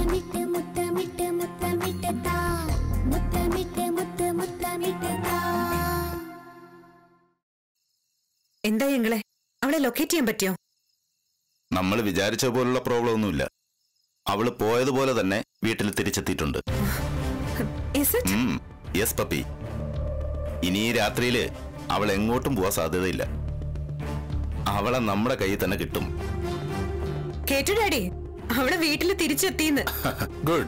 മുത്തമിട്ട് മുത്തമിട്ട് മുത്തമിട്ട് താ മുത്തമിട്ട് മുത്ത് മുത്തമിട്ട് താ എന്താ ഞങ്ങളെ അവളെ ലൊക്കേറ്റ് ചെയ്യാൻ പറ്റിയോ നമ്മൾ വിചാരിച്ച പോലുള്ള പ്രോബ്ലം ഒന്നുമില്ല അവള് പോയതുപോലെ തന്നെ വീട്ടിൽ തിരിച്ചെത്തിയിട്ടുണ്ട് Is it? യെസ് പപ്പി ഇനി ഈ രാത്രിയില് അവൾ എങ്ങോട്ടും പോവാൻ സാധ്യതയില്ല അവളെ നമ്മുടെ കയ്യിൽ തന്നെ കിട്ടും കേട്ടു ഡാഡി അവള് വീട്ടിൽ തിരിച്ചെത്തിന്ന് ഗുഡ്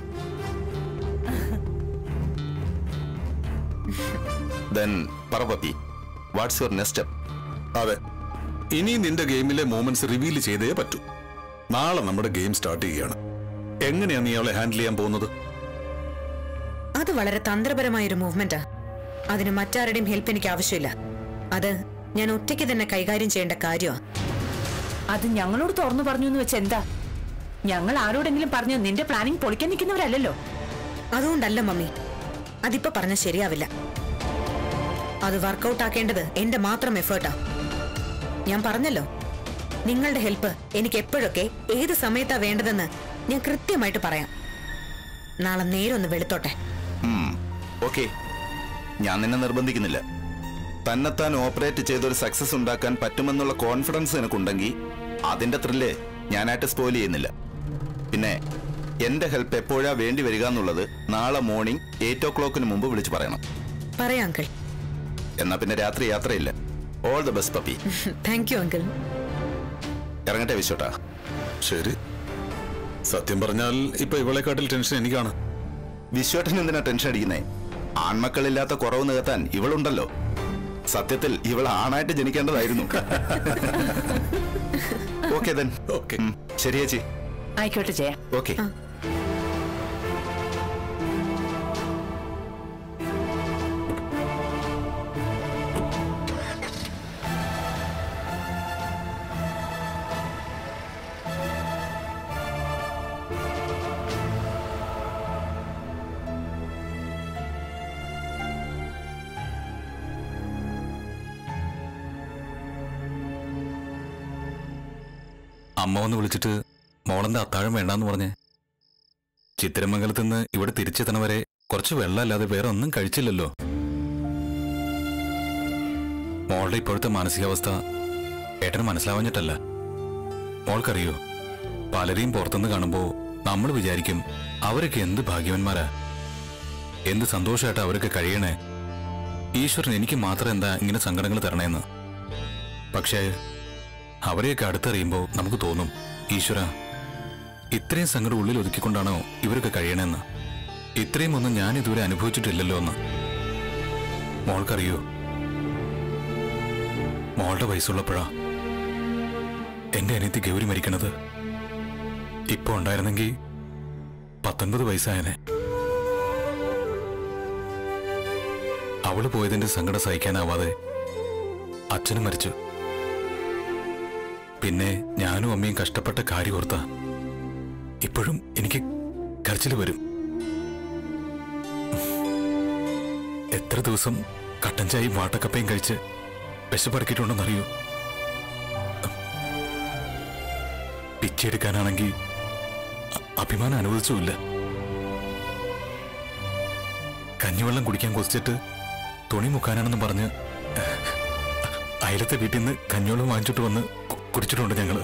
ദെൻ പറ Pappi what's your next step അതെ ഇനി നിന്റെ ഗെയിമിലെ മൂമെന്റ്സ് റിവീൽ ചെയ്തേ പറ്റൂ നാളെ നമ്മുടെ ഗെയിം സ്റ്റാർട്ട് ചെയ്യുകയാണ് എങ്ങനെയാ നീ അവളെ ഹാൻഡിൽ ചെയ്യാൻ പോകുന്നത് അത് വളരെ തന്ത്രപരമായ ഒരു മൂവ്മെന്റാ അതിന് മറ്റാരുടെയും ഹെൽപ്പ് എനിക്ക് ആവശ്യമില്ല അത് ഞാൻ ഒറ്റയ്ക്ക് തന്നെ കൈകാര്യം ചെയ്യേണ്ട കാര്യമാ അത് ഞങ്ങളോട് തുറന്നു പറഞ്ഞു എന്ന് വെച്ച് എന്താ ഞങ്ങൾ ആരോടെങ്കിലും പറഞ്ഞു നിന്റെ പ്ലാനിങ് പൊളിക്കാൻ നിൽക്കുന്നവരല്ലല്ലോ അതുകൊണ്ടല്ല മമ്മി അതിപ്പോ പറഞ്ഞ ശരിയാവില്ല അത് വർക്കൗട്ട് ആക്കേണ്ടത് എന്റെ മാത്രം എഫേർട്ടാ ഞാൻ പറഞ്ഞല്ലോ നിങ്ങളുടെ ഹെൽപ്പ് എനിക്ക് എപ്പോഴൊക്കെ ഏത് സമയത്താ വേണ്ടതെന്ന് ഞാൻ കൃത്യമായിട്ട് പറയാം നാളെ നേരൊന്ന് വെളുത്തോട്ടെ ഓക്കെ ഞാൻ നിന്നെ നിർബന്ധിക്കുന്നില്ല തന്നെത്താൻ ഓപ്പറേറ്റ് ചെയ്തൊരു സക്സസ് ഉണ്ടാക്കാൻ പറ്റുമെന്നുള്ള കോൺഫിഡൻസ് നിനക്കുണ്ടെങ്കിൽ അതിന്റെ ത്രില്ല് ഞാനായിട്ട് സ്പോയിൽ ചെയ്യുന്നില്ല പിന്നെ എന്റെ ഹെൽപ്പ് എപ്പോഴാ വേണ്ടി വരിക എന്നുള്ളത് നാളെ മോർണിംഗ് എയ്റ്റ് ഓ ക്ലോക്കിന് മുമ്പ് വിളിച്ച് പറയണം പറയാം അങ്കിൾ എന്നാ പിന്നെ രാത്രി യാത്രയില്ല all the best Pappi thank you uncle ഇറങ്ങട്ടെ വിശ്വട്ടാ ശരി സത്യം പറഞ്ഞാൽ ഇപ്പൊ ഇവളെക്കാട്ടിൽ ടെൻഷൻ എനിക്കാണ് വിശ്വട്ടൻ എന്തിനാ ടെൻഷൻ അടിക്കുന്നേ ആൺമക്കളില്ലാത്ത കുറവ് നികത്താൻ ഇവളുണ്ടല്ലോ സത്യത്തിൽ ഇവൾ ആണായിട്ട് ജനിക്കേണ്ടതായിരുന്നു ഓക്കെ ദെൻ ഓക്കെ ശരി ചേച്ചി ആയിക്കോട്ടെ ജയ ഓക്കെ അമ്മ വന്ന് വിളിച്ചിട്ട് മോളെന്താ അത്താഴം വേണ്ടാന്ന് പറഞ്ഞേ ചിത്തിരമംഗലത്ത് നിന്ന് ഇവിടെ തിരിച്ചെത്തണ വരെ കുറച്ച് വെള്ളമല്ലാതെ വേറെ ഒന്നും കഴിച്ചില്ലല്ലോ മോളുടെ ഇപ്പോഴത്തെ മാനസികാവസ്ഥ ഏട്ടന് മനസ്സിലാവാഞ്ഞിട്ടല്ല മോൾക്കറിയോ പലരെയും പുറത്തുനിന്ന് കാണുമ്പോ നമ്മൾ വിചാരിക്കും അവരൊക്കെ എന്ത് ഭാഗ്യവന്മാരാ എന്ത് സന്തോഷമായിട്ടാ അവരൊക്കെ കഴിയണേ ഈശ്വരൻ എനിക്ക് മാത്രം എന്താ ഇങ്ങനെ സങ്കടങ്ങൾ തരണേന്ന് പക്ഷേ അവരെയൊക്കെ അടുത്തറിയുമ്പോൾ നമുക്ക് തോന്നും ഈശ്വര ഇത്രയും സങ്കടം ഉള്ളിൽ ഒതുക്കിക്കൊണ്ടാണോ ഇവരൊക്കെ കഴിയണമെന്ന് ഇത്രയും ഒന്നും ഞാൻ ഇതുവരെ അനുഭവിച്ചിട്ടില്ലല്ലോ എന്ന് മോൾക്കറിയോ മോളുടെ വയസ്സുള്ളപ്പോഴാ എന്റെ അനിയത്തി ഗൗരി മരിക്കണത് ഇപ്പൊ ഉണ്ടായിരുന്നെങ്കിൽ പത്തൊൻപത് വയസ്സായനെ അവള് പോയതിന്റെ സങ്കടം സഹിക്കാനാവാതെ അച്ഛനും മരിച്ചു പിന്നെ ഞാനും അമ്മയും കഷ്ടപ്പെട്ട കാര്യം ഓർത്ത ഇപ്പോഴും എനിക്ക് കരച്ചിൽ വരും എത്ര ദിവസം കട്ടൻ ചായയും വാട്ടക്കപ്പയും കഴിച്ച് വിശപ്പടക്കിയിട്ടുണ്ടെന്നറിയൂ പിച്ചെടുക്കാനാണെങ്കിൽ അ- അഭിമാനം അനുവദിച്ചുമില്ല കഞ്ഞിവെള്ളം കുടിക്കാൻ കൊതിച്ചിട്ട് തുണി മുക്കാനാണെന്ന് പറഞ്ഞ് അയലത്തെ വീട്ടിൽ നിന്ന് കഞ്ഞിവെള്ളം വാങ്ങിച്ചിട്ട് വന്ന് കു- കുടിച്ചിട്ടുണ്ട് ഞങ്ങള്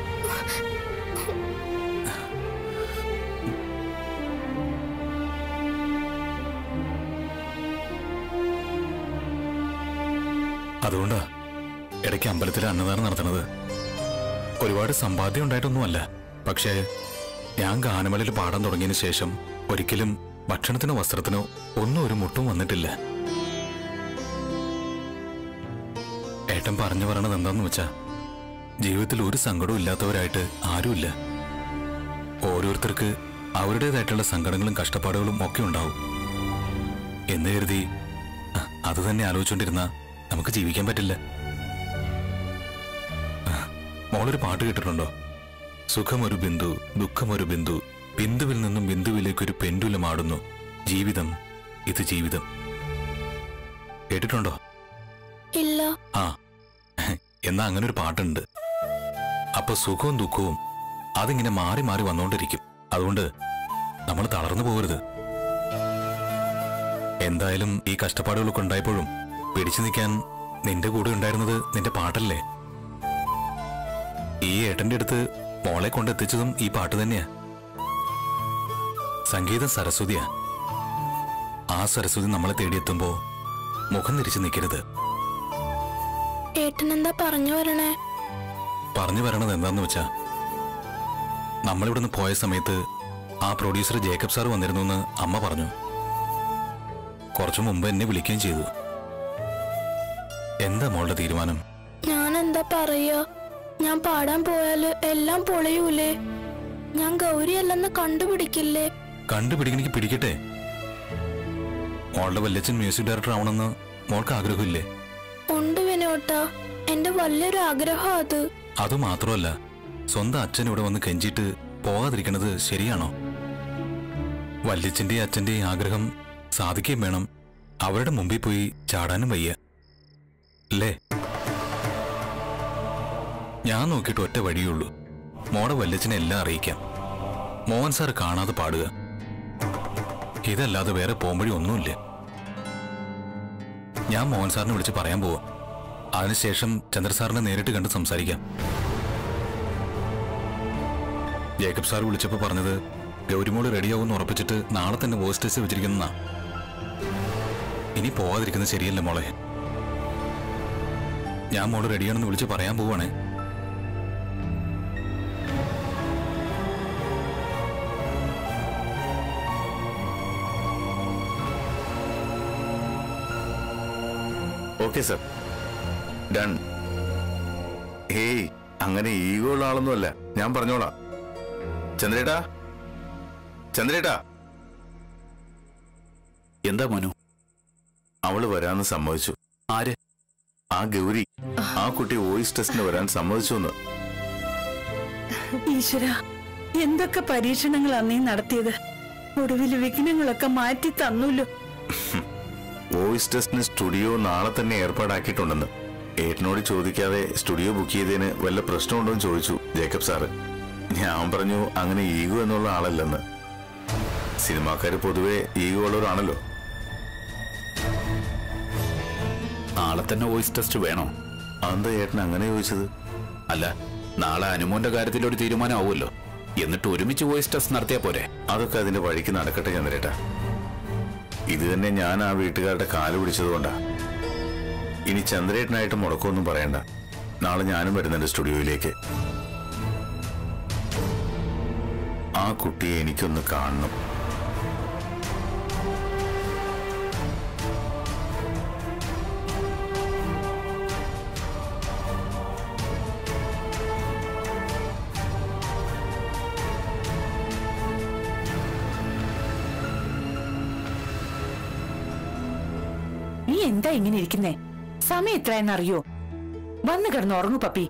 അതുകൊണ്ടാ ഇടയ്ക്ക് അമ്പലത്തിലെ അന്നദാനം നടത്തുന്നത് ഒരുപാട് സമ്പാദ്യം ഉണ്ടായിട്ടൊന്നുമല്ല പക്ഷേ ഞാൻ ഗാനമേളയിൽ പാടാൻ തുടങ്ങിയതിന് ശേഷം ഒരിക്കലും ഭക്ഷണത്തിനോ വസ്ത്രത്തിനോ ഒന്നും ഒരു മുട്ടും വന്നിട്ടില്ല ഏട്ടൻ പറഞ്ഞു പറയണത് എന്താന്ന് വെച്ചാ ജീവിതത്തിൽ ഒരു സങ്കടവും ഇല്ലാത്തവരായിട്ട് ആരുമില്ല ഓരോരുത്തർക്ക് അവരുടേതായിട്ടുള്ള സങ്കടങ്ങളും കഷ്ടപ്പാടുകളും ഒക്കെ ഉണ്ടാവും എന്ന് കരുതി അ- അത് തന്നെ ആലോചിച്ചുകൊണ്ടിരുന്ന നമുക്ക് ജീവിക്കാൻ പറ്റില്ല ആ, മോളൊരു പാട്ട് കേട്ടിട്ടുണ്ടോ സുഖമൊരു ബിന്ദു ദുഃഖമൊരു ബിന്ദു ബിന്ദുവിൽ നിന്നും ബിന്ദുവിലേക്കൊരു പെൻഡുലം ആടുന്നു ജീവിതം ഇത് ജീവിതം കേട്ടിട്ടുണ്ടോ ഇല്ല ആ എന്നാ അങ്ങനെ ഒരു പാട്ടുണ്ട് അപ്പൊ സുഖവും ദുഃഖവും അതിങ്ങനെ മാറി മാറി വന്നുകൊണ്ടിരിക്കും അതുകൊണ്ട് നമ്മൾ തളർന്നു പോകരുത് എന്തായാലും ഈ കഷ്ടപ്പാടുകളൊക്കെ ഉണ്ടായപ്പോഴും പിടിച്ചു നിൽക്കാൻ നിന്റെ കൂടെ ഉണ്ടായിരുന്നത് നിന്റെ പാട്ടല്ലേ ഈ ഏട്ടന്റെ അടുത്ത് മോളെ കൊണ്ടെത്തിച്ചതും ഈ പാട്ട് തന്നെയാ സംഗീതം സരസ്വതിയാ ആ സരസ്വതി നമ്മളെ തേടിയെത്തുമ്പോ മുഖം തിരിച്ചു നിൽക്കരുത് ഏട്ടനെന്താ പറഞ്ഞു വരണേ പറഞ്ഞു വരണത് എന്താന്ന് വെച്ചാ നമ്മളിവിടുന്ന് പോയ സമയത്ത് ആ പ്രൊഡ്യൂസർ ജേക്കബ് സാർ വന്നിരുന്നു എന്ന് അമ്മ പറഞ്ഞു കുറച്ചു മുമ്പ് എന്നെ വിളിക്കുകയും ചെയ്തു എന്താ മോളുടെ തീരുമാനം ഞാൻ എന്താ പറയാ ഞാൻ പാടാൻ പോയാല് എല്ലാം പൊളയൂലേ ഞാൻ ഗൗരിയല്ലെന്ന് കണ്ടുപിടിക്കില്ലേ കണ്ടുപിടിക്കണമെങ്കിൽ പിടിക്കട്ടെ മോളുടെ വല്യച്ഛൻ മ്യൂസിക് ഡയറക്ടർ ആവണമെന്ന് മോൾക്ക് ആഗ്രഹമില്ലേ ഉണ്ട് വിനോട്ട എന്റെ വലിയൊരു ആഗ്രഹം അത് അതുമാത്രമല്ല സ്വന്തം അച്ഛൻ ഇവിടെ വന്ന് കെഞ്ചിയിട്ട് പോകാതിരിക്കണത് ശരിയാണോ വല്യച്ഛന്റെയും അച്ഛന്റെയും ആഗ്രഹം സാധിക്കുകയും വേണം അവരുടെ മുമ്പിൽ പോയി ചാടാനും വയ്യ അല്ലേ ഞാൻ നോക്കിയിട്ട് ഒറ്റ വഴിയുള്ളൂ മോടെ വല്യച്ഛനെ എല്ലാം അറിയിക്കാം മോഹൻ സാർ കാണാതെ പാടുക ഇതല്ലാതെ വേറെ പോംവഴി ഒന്നുമില്ല ഞാൻ മോഹൻ സാറിനെ വിളിച്ച് പറയാൻ പോവാ അതിനുശേഷം ചന്ദ്ര സാറിനെ നേരിട്ട് കണ്ട് സംസാരിക്കാം ജേക്കബ് സാർ വിളിച്ചപ്പോൾ പറഞ്ഞത് ഗൗരിമോള് റെഡിയാവുമെന്ന് ഉറപ്പിച്ചിട്ട് നാളെ തന്നെ വോയിസ് ടെസ്റ്റ് വെച്ചിരിക്കുന്ന ഇനി പോവാതിരിക്കുന്നത് ശരിയല്ല മോളെ ഞാൻ മോള് റെഡിയാണെന്ന് വിളിച്ച് പറയാൻ പോവാണേ ഓക്കെ സർ ഡൺ ഹേയ് അങ്ങനെ ഈഗോ ഉള്ള ആളൊന്നുമല്ല ഞാൻ പറഞ്ഞോളാം ചന്ദ്രേട്ടാ ചന്ദ്രേട്ടാ എന്താ മനു അവള് വരാന്ന് സമ്മതിച്ചു ആര് ആ ഗൗരി ആ കുട്ടി വോയിസ് ടെസ്റ്റിന് വരാൻ സമ്മതിച്ചു എന്ന് ഈശ്വര എന്തൊക്കെ പരീക്ഷണങ്ങളാ നീ നടത്തിയത് ഒടുവിൽ വിഘ്നങ്ങളൊക്കെ മാറ്റി തന്നല്ലോ വോയിസ് ടെസ്റ്റിന് സ്റ്റുഡിയോ നാളെ തന്നെ ഏർപ്പാടാക്കിയിട്ടുണ്ടെന്ന് ഏട്ടനോട് ചോദിക്കാതെ സ്റ്റുഡിയോ ബുക്ക് ചെയ്തതിന് വല്ല പ്രശ്നമുണ്ടോ എന്ന് ചോദിച്ചു ജേക്കബ് സാറ് ഞാൻ പറഞ്ഞു അങ്ങനെ ഈഗോ എന്നുള്ള ആളല്ലെന്ന് സിനിമാക്കാര് പൊതുവെ ഈഗോ ഉള്ളവരാണല്ലോ നാളെ തന്നെ വോയിസ് ടെസ്റ്റ് വേണോ അതെന്താ ഏട്ടൻ അങ്ങനെ ചോദിച്ചത് അല്ല നാളെ അനുമോന്റെ കാര്യത്തിൽ ഒരു തീരുമാനം ആവുമല്ലോ എന്നിട്ട് ഒരുമിച്ച് വോയിസ് ടെസ്റ്റ് നടത്തിയാ പോരെ അതൊക്കെ അതിന്റെ വഴിക്ക് നടക്കട്ടെ ചന്ദ്രേട്ട ഇത് തന്നെ ഞാൻ ആ വീട്ടുകാരുടെ കാല് പിടിച്ചതുകൊണ്ടാ ഇനി ചന്ദ്രേട്ടനായിട്ട് മുടക്കമൊന്നും പറയണ്ട നാളെ ഞാനും വരുന്നുണ്ട് സ്റ്റുഡിയോയിലേക്ക് ആ കുട്ടിയെ എനിക്കൊന്ന് കാണണം നീ എന്താ ഇങ്ങനെ ഇരിക്കുന്നേ സമയം എത്രയെന്നറിയോ വന്നു കിടന്ന് ഉറങ്ങു പപ്പി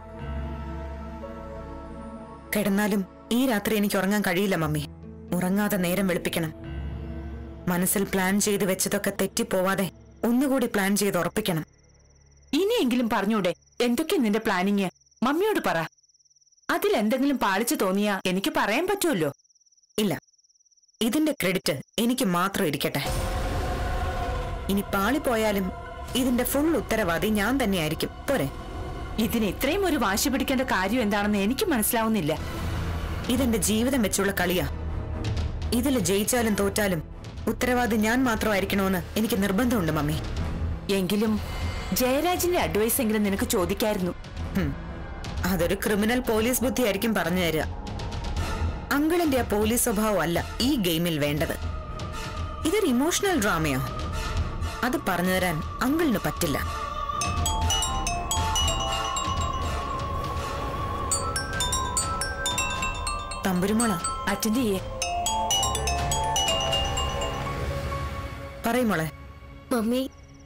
കിടന്നാലും ഈ രാത്രി എനിക്ക് ഉറങ്ങാൻ കഴിയില്ല മമ്മി ഉറങ്ങാതെ നേരം വെളുപ്പിക്കണം മനസ്സിൽ പ്ലാൻ ചെയ്ത് വെച്ചതൊക്കെ തെറ്റിപ്പോവാതെ ഒന്നുകൂടി പ്ലാൻ ചെയ്ത് ഉറപ്പിക്കണം ഇനിയെങ്കിലും പറഞ്ഞൂടെ എന്തൊക്കെ നിന്റെ പ്ലാനിങ് മമ്മിയോട് പറ അതിലെന്തെങ്കിലും പാളിച്ചു തോന്നിയാ എനിക്ക് പറയാൻ പറ്റുമല്ലോ ഇല്ല ഇതിന്റെ ക്രെഡിറ്റ് എനിക്ക് മാത്രം ഇരിക്കട്ടെ ഇനി പാളിപ്പോയാലും ഇതിന്റെ ഫുൾ ഉത്തരവാദി ഞാൻ തന്നെയായിരിക്കും പോരെ ഇതിന് ഇത്രയും ഒരു വാശി പിടിക്കേണ്ട കാര്യം എന്താണെന്ന് എനിക്ക് മനസ്സിലാവുന്നില്ല ഇതെന്റെ ജീവിതം വെച്ചുള്ള കളിയാ ഇതിൽ ജയിച്ചാലും തോറ്റാലും ഉത്തരവാദി ഞാൻ മാത്രമായിരിക്കണമെന്ന് എനിക്ക് നിർബന്ധമുണ്ട് മമ്മി എങ്കിലും ജയരാജിന്റെ അഡ്വൈസ് എങ്കിലും നിനക്ക് ചോദിക്കായിരുന്നു ഹും. അതൊരു ക്രിമിനൽ പോലീസ് ബുദ്ധിയായിരിക്കും പറഞ്ഞു തരിക അങ്കിളിന്റെ ആ പോലീസ് സ്വഭാവം അല്ല ഈ ഗെയിമിൽ വേണ്ടത് ഇതൊരു ഇമോഷണൽ ഡ്രാമയോ അത് പറഞ്ഞു തരാൻ അങ്കിളിന് പറ്റില്ല തമ്പുരുമോള അറ്റൻഡ് ചെയ്യേ പറയും മോളെ മമ്മി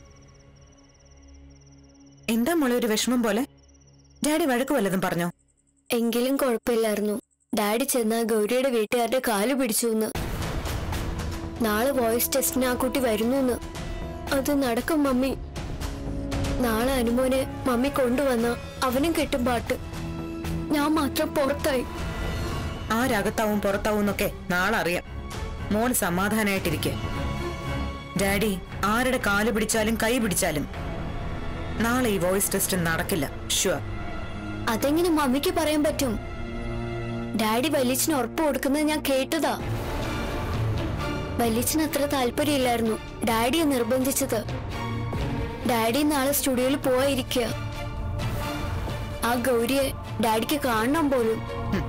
എന്താ മോളെ ഒരു വിഷമം പോലെ ഡാഡി വഴക്ക് വല്ലതും പറഞ്ഞോ എങ്കിലും കുഴപ്പമില്ലായിരുന്നു ഡാഡി ചെന്ന ഗൗരിയുടെ വീട്ടുകാരുടെ കാല് പിടിച്ചു എന്ന് നാളെ വോയിസ് ടെസ്റ്റിന് ആ കുട്ടി വരുന്നു എന്ന് അത് നടക്കും മമ്മി നാളെ അനുമോനെ മമ്മി കൊണ്ടുവന്ന അവനും കെട്ടും പാട്ട് ഞാൻ മാത്രം പുറത്തായി ആരകത്താവും പുറത്താവും എന്നൊക്കെ നാളെ അറിയാം മോൾ സമാധാനായിട്ടിരിക്കെ ഡാഡി ആരുടെ കാല് പിടിച്ചാലും കൈ പിടിച്ചാലും നാളെ ഈ വോയിസ് ടെസ്റ്റ് നടക്കില്ല ഷുവർ അതെങ്ങനെ മമ്മിക്ക് പറയാൻ പറ്റും ഡാഡി വല്യച്ഛന് ഉറപ്പ് കൊടുക്കുന്നത് ഞാൻ കേട്ടതാ വല്യച്ഛന് അത്ര താല്പര്യമില്ലായിരുന്നു ഡാഡിയെ നിർബന്ധിച്ചത് ഡാഡി നാളെ സ്റ്റുഡിയോയിൽ പോയിരിക്കുക ആ ഗൗരിയെ ഡാഡിക്ക് കാണണം പോലും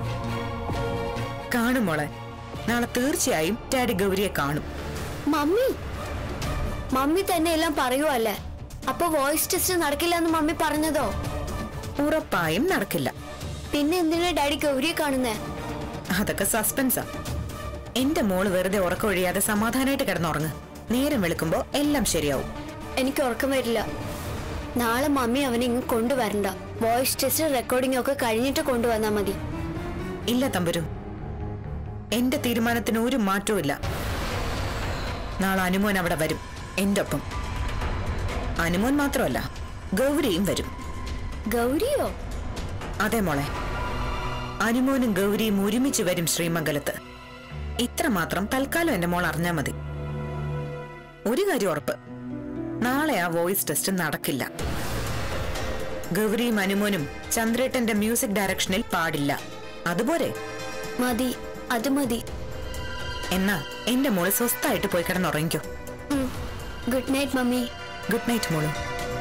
കാണും മോളെ നാളെ തീർച്ചയായും ഡാഡി ഗൗരിയെ കാണും മമ്മി മമ്മി തന്നെ എല്ലാം പറയുവല്ലേ അപ്പൊ വോയിസ് ടെസ്റ്റ് നടക്കില്ല എന്ന് മമ്മി പറഞ്ഞതോ ഉറപ്പായും നടക്കില്ല പിന്നെ എന്തിനാ ഡാഡി ഗൗരിയെ കാണുന്നേ അതൊക്കെ സസ്പെൻസാ എന്റെ മോള് വെറുതെ ഉറക്കമൊഴിയാതെ സമാധാനമായിട്ട് കിടന്നുറങ്ങ് നേരം വെളുക്കുമ്പോ എല്ലാം ശരിയാവും എനിക്ക് ഉറക്കം വരില്ല നാളെ മമ്മി അവനെ ഇങ്ങ് കൊണ്ടുവരണ്ട വോയിസ് ടെസ്റ്റ് റെക്കോർഡിംഗ് ഒക്കെ കഴിഞ്ഞിട്ട് കൊണ്ടുവന്നാ മതി ഇല്ല തമ്പുരു എന്റെ തീരുമാനത്തിന് ഒരു മാറ്റവും ഇല്ല നാളെ അനുമോൻ അവിടെ വരും എന്റെ ഒപ്പം അനുമോൻ മാത്രമല്ല ഗൗരിയും വരും ഗൗരിയോ അതെ മോളെ അനുമോനും ഗൗരിയും ഒരുമിച്ച് വരും ശ്രീമംഗലത്ത് ഇത്ര മാത്രം തൽക്കാലം എന്റെ മോൾ അറിഞ്ഞാ മതി ഒരു കാര്യം ഉറപ്പ് നാളെ ആ വോയിസ് ടെസ്റ്റ് നടക്കില്ല ഗൗരിയും അനുമോനും ചന്ദ്രേട്ടന്റെ മ്യൂസിക് ഡയറക്ഷനിൽ പാടില്ല അതുപോലെ മതി അത് മതി എന്നാ എന്റെ മോള് സ്വസ്ഥായിട്ട് പോയി കിടന്നുറങ്ങിക്കോ good night mummy good night മോള്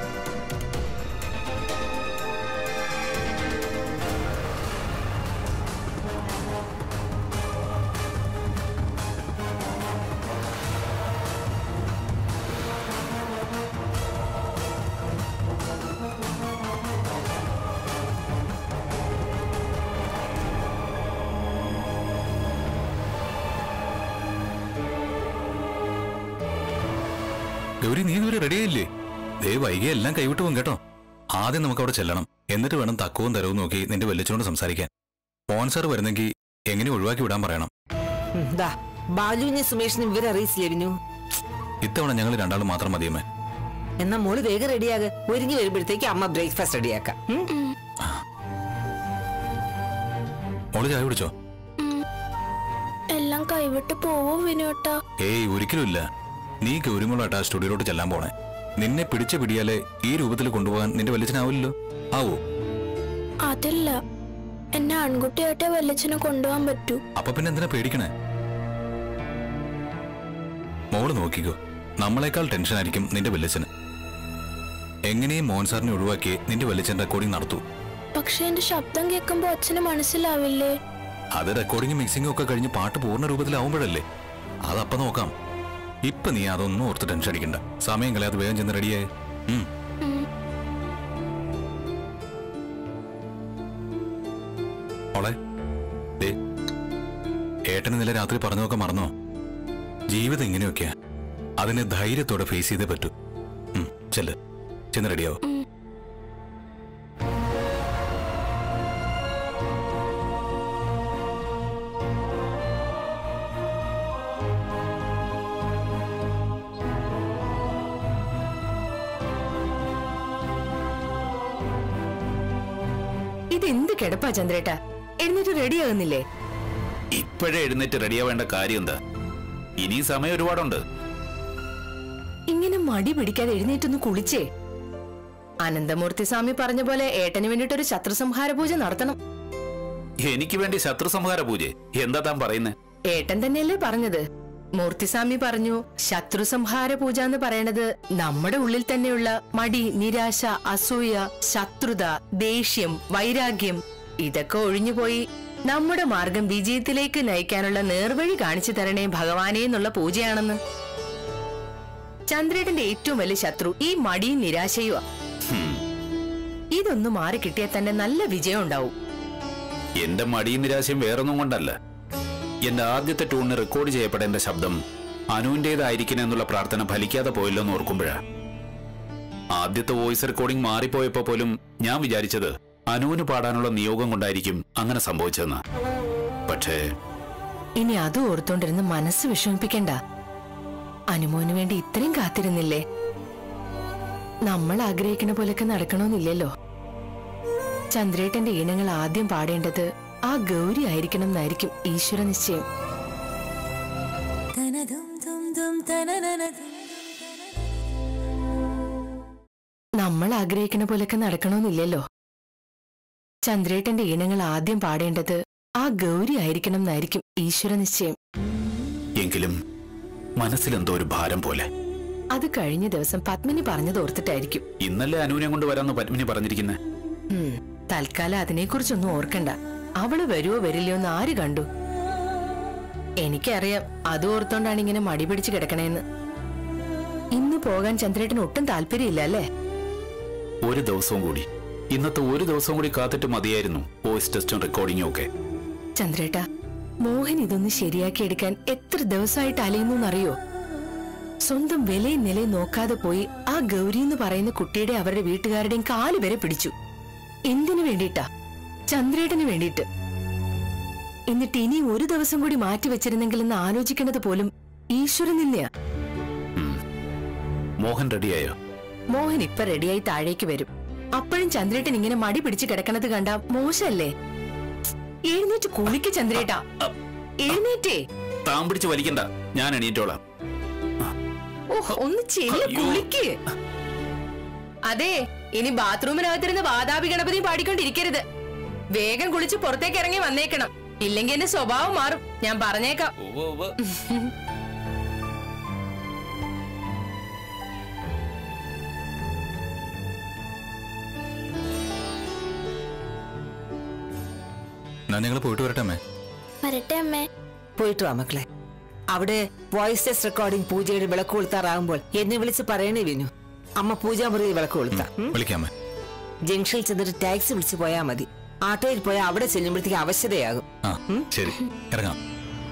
ഗൗരി നീ ഇതുവരെ റെഡിയായില്ലേ ദേ വൈകിയ എല്ലാം കൈവിട്ട് പോകും കേട്ടോ ആദ്യം നമുക്ക് അവിടെ ചെല്ലണം എന്നിട്ട് വേണം തക്കവും തരവും നോക്കി നിന്റെ വെല്ലിച്ചോണ്ട് സംസാരിക്കാൻ സ്പോൺസർ വരുന്നെങ്കിൽ എങ്ങനെ ഒഴിവാക്കി വിടാൻ പറയണം ദാ ബാലുവിനെ സുമേഷിനും ഇവരെ അറിയിച്ചില്ലേ വിനു ഇത്തവണ ഞങ്ങൾ രണ്ടാളും മാത്രം മതിയമ്മേ എന്നാ മോള് വേഗം റെഡിയാക ഒരുങ്ങി വരുമ്പോഴത്തേക്ക് അമ്മ ബ്രേക്ക്ഫാസ്റ്റ് റെഡിയാക്കാം ഉം? മോള് ചായ കുടിച്ചോ എല്ലാം കൈവിട്ട് പോവോ വിനോട്ടാ ഏയ് ഒരിക്കലും ഇല്ല നീ ഗൗരിമോളായിട്ടാ സ്റ്റുഡിയോയിലോട്ട് ചെല്ലാൻ പോണേ നിന്നെ പിടിച്ച പിടിയാലേ ഈ രൂപത്തിൽ കൊണ്ടുപോകാൻ നിന്റെ വലിച്ചനാവില്ലല്ലോ ആവോ അതില്ല എന്നെ ആൺകുട്ടിയായിട്ടേ വല്യച്ഛനെ കൊണ്ടുപോകാൻ പറ്റൂ അപ്പൊ പിന്നെ എന്തിനാ പേടിക്കണേ മോള് നോക്കിക്കോ നമ്മളെക്കാൾ ടെൻഷനായിരിക്കും നിന്റെ വല്യച്ഛന് എങ്ങനെയും മോഹൻ സാറിനെ ഒഴിവാക്കി നിന്റെ വല്യച്ഛൻ റെക്കോർഡിംഗ് നടത്തൂ പക്ഷെ എന്റെ ശബ്ദം കേൾക്കുമ്പോ അച്ഛന് മനസ്സിലാവില്ലേ അത് റെക്കോർഡിംഗും മിക്സിംഗും ഒക്കെ കഴിഞ്ഞ് പാട്ട് പൂർണ്ണ രൂപത്തിലാവുമ്പോഴല്ലേ അതപ്പ നോക്കാം ഇപ്പൊ നീ അതൊന്നും ഓർത്ത് ടെൻഷൻ അടിക്കണ്ട സമയം കളയാതെ വേഗം ചെന്ന് റെഡിയായി ഉം മോളെ ദേ ഏട്ടന് ഇന്നലെ രാത്രി പറഞ്ഞതൊക്കെ മറന്നോ ജീവിതം ഇങ്ങനെയൊക്കെയാ അതിനെ ധൈര്യത്തോടെ ഫേസ് ചെയ്തേ പറ്റൂ ഉം, ചെല്ല് ചെന്ന് റെഡിയാവും ഇതെന്ത് കിടപ്പാ ചന്ദ്രേട്ട എന്നിട്ട് റെഡിയാകുന്നില്ലേ ഇപ്പോഴേ എഴുന്നേറ്റ് റെഡിയാവേണ്ട കാര്യം എന്താ ഇനി സമയം ഒരുപാടുണ്ട് ഇങ്ങനെ മടി പിടിക്കാതെ എഴുന്നേറ്റൊന്ന് കുളിച്ചേ അനന്തമൂർത്തി സ്വാമി പറഞ്ഞ പോലെ ഏട്ടന് വേണ്ടിട്ടൊരു ശത്രുസംഹാര പൂജ നടത്തണം എനിക്ക് വേണ്ടി ശത്രു സംഹാര പൂജ എന്താ താൻ പറയുന്നേ ഏട്ടൻ തന്നെയല്ലേ പറഞ്ഞത് മൂർത്തിസ്വാമി പറഞ്ഞു ശത്രുസംഹാര പൂജ എന്ന് പറയണത് നമ്മുടെ ഉള്ളിൽ തന്നെയുള്ള മടി നിരാശ അസൂയ ശത്രുത ദേഷ്യം വൈരാഗ്യം ഇതൊക്കെ ഒഴിഞ്ഞുപോയി നമ്മുടെ മാർഗം വിജയത്തിലേക്ക് നയിക്കാനുള്ള നേർവഴി കാണിച്ചു തരണേ ഭഗവാനെ എന്നുള്ള പൂജയാണെന്ന് ചന്ദ്രേട്ടന്റെ ഏറ്റവും വലിയ ശത്രു ഈ മടിയും നിരാശയുമാ ഹും, ഇതൊന്ന് മാറി കിട്ടിയാൽ തന്നെ നല്ല വിജയം ഉണ്ടാവും എന്റെ മടിയും നിരാശയും വേറൊന്നും കൊണ്ടല്ല എന്റെ ആദ്യത്തെ ട്യൂണിന് റെക്കോർഡ് ചെയ്യപ്പെടേണ്ട ശബ്ദം അനുവിന്റേതായിരിക്കണം എന്നുള്ള പ്രാർത്ഥന ഫലിക്കാതെ പോയല്ലോ എന്ന് ഓർക്കുമ്പോഴാ ആദ്യത്തെ വോയിസ് റെക്കോർഡിംഗ് മാറിപ്പോയപ്പോ പോലും ഞാൻ വിചാരിച്ചത് അനുവിന് പാടാനുള്ള നിയോഗം കൊണ്ടായിരിക്കും അങ്ങനെ സംഭവിച്ചതെന്ന് പക്ഷേ ഇനി അത് ഓർത്തോണ്ടിരുന്ന് മനസ്സ് വിഷമിപ്പിക്കണ്ട അനുമോന് വേണ്ടി ഇത്രയും കാത്തിരുന്നില്ലേ നമ്മൾ ആഗ്രഹിക്കുന്ന പോലൊക്കെ നടക്കണമെന്നില്ലല്ലോ ചന്ദ്രേട്ടന്റെ ഈണങ്ങൾ ആദ്യം പാടേണ്ടത് ആ ഗൗരി ആയിരിക്കണം എന്നായിരിക്കും ഈശ്വര നിശ്ചയം നമ്മൾ ആഗ്രഹിക്കുന്ന പോലൊക്കെ നടക്കണമെന്നില്ലല്ലോ ചന്ദ്രേട്ടന്റെ ഈണങ്ങൾ ആദ്യം പാടേണ്ടത് ആ ഗൗരി ആയിരിക്കണം എന്നായിരിക്കും ഈശ്വര നിശ്ചയം എങ്കിലും മനസ്സിലെന്തോ ഒരു ഭാരം പോലെ അത് കഴിഞ്ഞ ദിവസം പത്മിനി പറഞ്ഞത് ഓർത്തിട്ടായിരിക്കും ഇന്നലെ അനുവിനെ കൊണ്ട് വരാന്ന് പത്മിനി പറഞ്ഞിരിക്കുന്നത് ഉം, തൽക്കാലം അതിനെക്കുറിച്ചൊന്നും ഓർക്കണ്ട അവള് വരുവോ വരില്ലയോ എന്ന് ആര് കണ്ടു എനിക്കറിയാം അത് ഓർത്തോണ്ടാണ് ഇങ്ങനെ മടി പിടിച്ച് കിടക്കണേന്ന് ഇന്ന് പോകാൻ ചന്ദ്രേട്ടന് ഒട്ടും താല്പര്യമില്ല അല്ലേ ഒരു ദിവസവും കൂടി ഇന്നത്തെ ഒരു ദിവസവും കൂടി കാത്തിട്ട് മതിയായിരുന്നു വോയിസ് ടെസ്റ്റും റെക്കോർഡിങ്ങും ഒക്കെ ചന്ദ്രേട്ട മോഹൻ ഇതൊന്ന് ശരിയാക്കിയെടുക്കാൻ എത്ര ദിവസമായിട്ട് അലയുന്നറിയോ സ്വന്തം വിലയും നിലയും നോക്കാതെ പോയി ആ ഗൗരി എന്ന് പറയുന്ന കുട്ടിയുടെ അവരുടെ വീട്ടുകാരുടെയും കാല് വരെ പിടിച്ചു എന്തിനു വേണ്ടിയിട്ടാ ചന്ദ്രേട്ടന് വേണ്ടിയിട്ട് എന്നിട്ട് ഇനി ഒരു ദിവസം കൂടി മാറ്റി വെച്ചിരുന്നെങ്കിലെന്ന് ആലോചിക്കുന്നത് പോലും ഈശ്വരൻ നിന്നെയാ മോഹൻ റെഡിയായോ മോഹൻ ഇപ്പൊ റെഡിയായി താഴേക്ക് വരും അപ്പോഴും ചന്ദ്രേട്ടൻ ഇങ്ങനെ മടി പിടിച്ച് കിടക്കണത് കണ്ട മോശല്ലേ എഴുന്നേറ്റ് കുളിക്ക് ചന്ദ്രേട്ടാ എഴുന്നേറ്റേ താൻ പിടിച്ച് വലിക്കണ്ട ഞാൻ എണീറ്റോളാം ഓഹ് ഒന്ന് ചെല്ലു അയ്യോ. കുളിക്ക് അതെ ഇനി ബാത്റൂമിനകത്തിരുന്ന് വാതാപി ഗണപതി പാടിക്കൊണ്ടിരിക്കരുത് വേഗം കുളിച്ച് പുറത്തേക്ക് ഇറങ്ങി വന്നേക്കണം ഇല്ലെങ്കിൽ എന്റെ സ്വഭാവം മാറും ഞാൻ പറഞ്ഞേക്കാം ഞാൻ ഞങ്ങൾ പോയിട്ട് വരട്ടെ അമ്മേ വരട്ടെ അമ്മേ പോയിട്ട് വാ മക്കളെ അവിടെ വോയിസ് ടെസ്റ്റ് റെക്കോർഡിംഗ് പൂജയുടെ വിളക്ക് കൊളുത്താറാകുമ്പോൾ എന്നെ വിളിച്ച് പറയണേ വിനു അമ്മ പൂജാമുറിയിൽ വിളക്ക് കൊളുത്ത വിളിക്കാമേ ജംഗ്ഷനിൽ ചെന്നിട്ട് ടാക്സി വിളിച്ച് പോയാൽ മതി ആട്ടോയിൽ പോയാൽ അവിടെ ചെല്ലുമ്പോഴത്തേക്ക് അവശതയാകും ആ ശരി ഇറങ്ങാം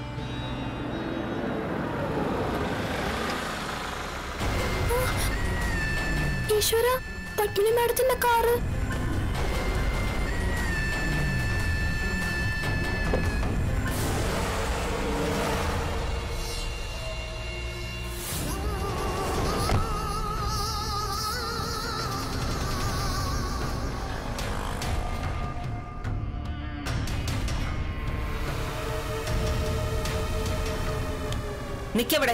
ഈശ്വര പത്മിനി മാഡത്തിന്റെ കാറ് നിക്കവിടെ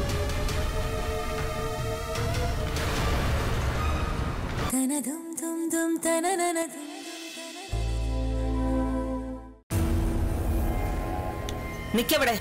നിക്കവിടെ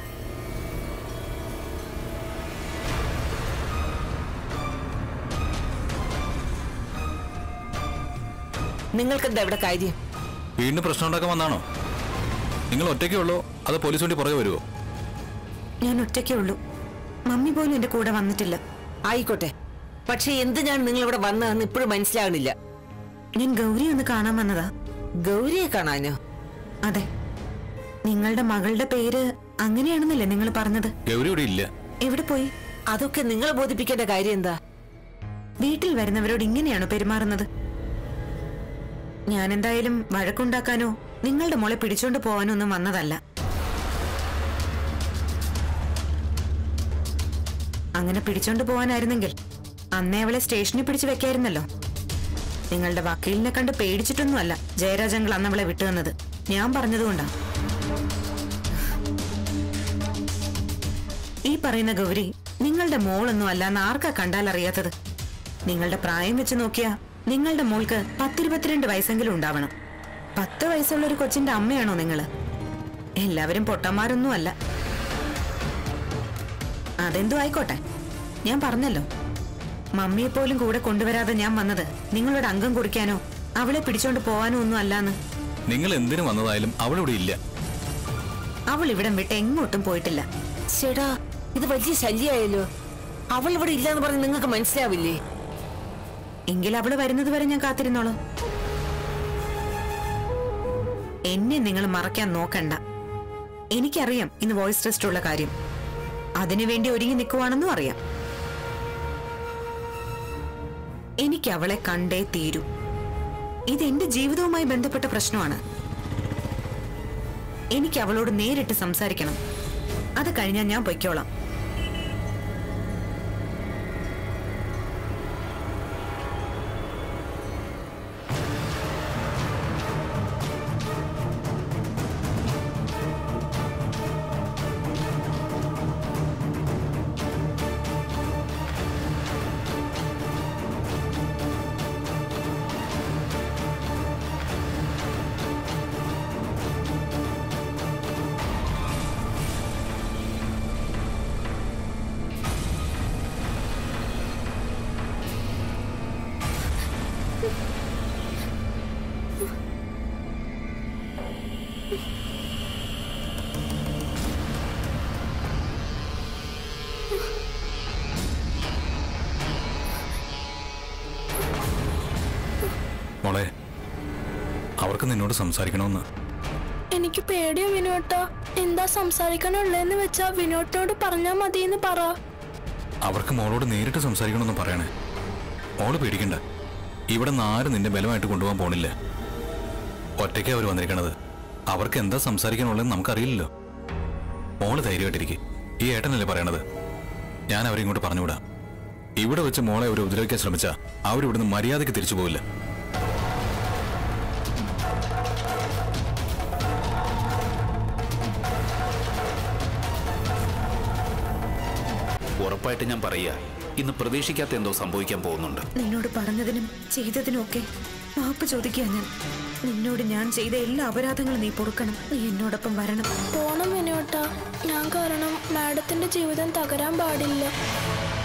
നിങ്ങൾക്കെന്താ ഇവിടെ കാര്യം വീണ്ടും പ്രശ്നം ഉണ്ടാക്കാൻ വന്നാണോ നിങ്ങൾ ഒറ്റയ്ക്കേ ഉള്ളോ അതോ പോലീസ് വണ്ടി പുറകെ വരുമോ ഞാൻ ഒറ്റയ്ക്കേ ഉള്ളൂ മമ്മി പോലും എന്റെ കൂടെ വന്നിട്ടില്ല ആയിക്കോട്ടെ പക്ഷെ എന്ത് ഞാൻ നിങ്ങൾ ഇവിടെ വന്നതെന്ന് ഇപ്പോഴും മനസ്സിലാകണില്ല ഞാൻ ഗൗരി ഒന്ന് കാണാൻ വന്നതാ ഗൗരിയെ കാണാനോ അതെ നിങ്ങളുടെ മകളുടെ പേര് അങ്ങനെയാണെന്നല്ലേ നിങ്ങൾ പറഞ്ഞത് ഗൗരി ഇവിടെ ഇല്ല എവിടെ പോയി അതൊക്കെ നിങ്ങൾ ബോധിപ്പിക്കേണ്ട കാര്യം എന്താ വീട്ടിൽ വരുന്നവരോട് ഇങ്ങനെയാണോ പെരുമാറുന്നത് ഞാൻ എന്തായാലും വഴക്കുണ്ടാക്കാനോ നിങ്ങളുടെ മോളെ പിടിച്ചോണ്ട് പോവാനോ ഒന്നും വന്നതല്ല അങ്ങനെ പിടിച്ചോണ്ട് പോവാനായിരുന്നെങ്കിൽ അന്നേ അവളെ സ്റ്റേഷനിൽ പിടിച്ചു വെക്കായിരുന്നല്ലോ നിങ്ങളുടെ വക്കീലിനെ കണ്ട് പേടിച്ചിട്ടൊന്നുമല്ല ജയരാജങ്കൾ അന്ന് അവളെ വിട്ടുതന്നത് ഞാൻ പറഞ്ഞതുകൊണ്ടാ ഈ പറയുന്ന ഗൗരി നിങ്ങളുടെ മോളൊന്നും അല്ലാന്ന് ആർക്കാ കണ്ടാൽ അറിയാത്തത് നിങ്ങളുടെ പ്രായം വെച്ച് നോക്കിയാ നിങ്ങളുടെ മോൾക്ക് പത്തിരുപത്തിരണ്ട് വയസ്സെങ്കിലും ഉണ്ടാവണം പത്ത് വയസ്സുള്ള ഒരു കൊച്ചിന്റെ അമ്മയാണോ നിങ്ങള് എല്ലാവരും പൊട്ടന്മാരൊന്നും അല്ല അതെന്തോ ആയിക്കോട്ടെ ഞാൻ പറഞ്ഞല്ലോ മമ്മിയെ പോലും കൂടെ കൊണ്ടുവരാതെ ഞാൻ വന്നത് നിങ്ങളുടെ അംഗം കുറിക്കാനോ അവളെ പിടിച്ചോണ്ട് പോവാനോ ഒന്നും അല്ലാന്ന് നിങ്ങൾ എന്തിനു വന്നതായാലും അവളിവിടെ ഇല്ല അവൾ ഇവിടം വിട്ട് എങ്ങോട്ടും പോയിട്ടില്ല ചേടാ ഇത് വലിയ ശല്യമായല്ലോ അവൾ ഇവിടെ ഇല്ലാന്ന് പറഞ്ഞ് നിങ്ങൾക്ക് മനസ്സിലാവില്ലേ എങ്കിൽ അവള് വരുന്നത് വരെ ഞാൻ കാത്തിരുന്നോളൂ എന്നെ നിങ്ങൾ മറക്കാൻ നോക്കണ്ട എനിക്കറിയാം ഇന്ന് വോയിസ് ടെസ്റ്റ് ഉള്ള കാര്യം അതിനുവേണ്ടി ഒരുങ്ങി നിൽക്കുവാണെന്നും അറിയാം എനിക്ക് അവളെ കണ്ടേ തീരൂ ഇത് എന്റെ ജീവിതവുമായി ബന്ധപ്പെട്ട പ്രശ്നമാണ് എനിക്ക് അവളോട് നേരിട്ട് സംസാരിക്കണം അത് കഴിഞ്ഞാൽ ഞാൻ പൊയ്ക്കോളാം മോളെ അവർക്ക് നിന്നോട് സംസാരിക്കണമെന്ന് എനിക്ക് പേടിയാ വിനോട്ട എന്താ സംസാരിക്കാനുള്ളതെന്ന് വെച്ചാ വിനോട്ടിനോട് പറഞ്ഞാ മതിയെന്ന് പറ അവർക്ക് മോളോട് നേരിട്ട് സംസാരിക്കണമെന്ന് പറയണേ മോള് പേടിക്കണ്ട ഇവിടെ നിന്ന് ആരും നിന്റെ ബലമായിട്ട് കൊണ്ടുപോകാൻ പോണില്ല ഒറ്റയ്ക്ക് അവർ വന്നിരിക്കണത് അവർക്ക് എന്താ സംസാരിക്കാനുള്ളതെന്ന് നമുക്കറിയില്ലല്ലോ മോള് ധൈര്യമായിട്ടിരിക്കെ ഈ ഏട്ടനല്ലേ പറയണത് ഞാൻ അവരെ ഇങ്ങോട്ട് പറഞ്ഞുവിടാം ഇവിടെ വെച്ച് മോളെ അവർ ഉപദ്രവിക്കാൻ ശ്രമിച്ചാ അവരിവിടുന്ന് മര്യാദയ്ക്ക് തിരിച്ചു പോവില്ല ഉറപ്പായിട്ട് ഞാൻ പറയുക ഇന്ന് പ്രതീക്ഷിക്കാത്ത എന്തോ സംഭവിക്കാൻ പോകുന്നുണ്ട് നിന്നോട് പറഞ്ഞതിനും ചെയ്തതിനും ഒക്കെ മാപ്പ് ചോദിക്കുക ഞാൻ നിന്നോട് ഞാൻ ചെയ്ത എല്ലാ അപരാധങ്ങളും നീ പൊറുക്കണം നീ എന്നോടൊപ്പം വരണം പോണം വിനോട്ട ഞാൻ കാരണം മാഡത്തിന്റെ ജീവിതം തകരാൻ പാടില്ല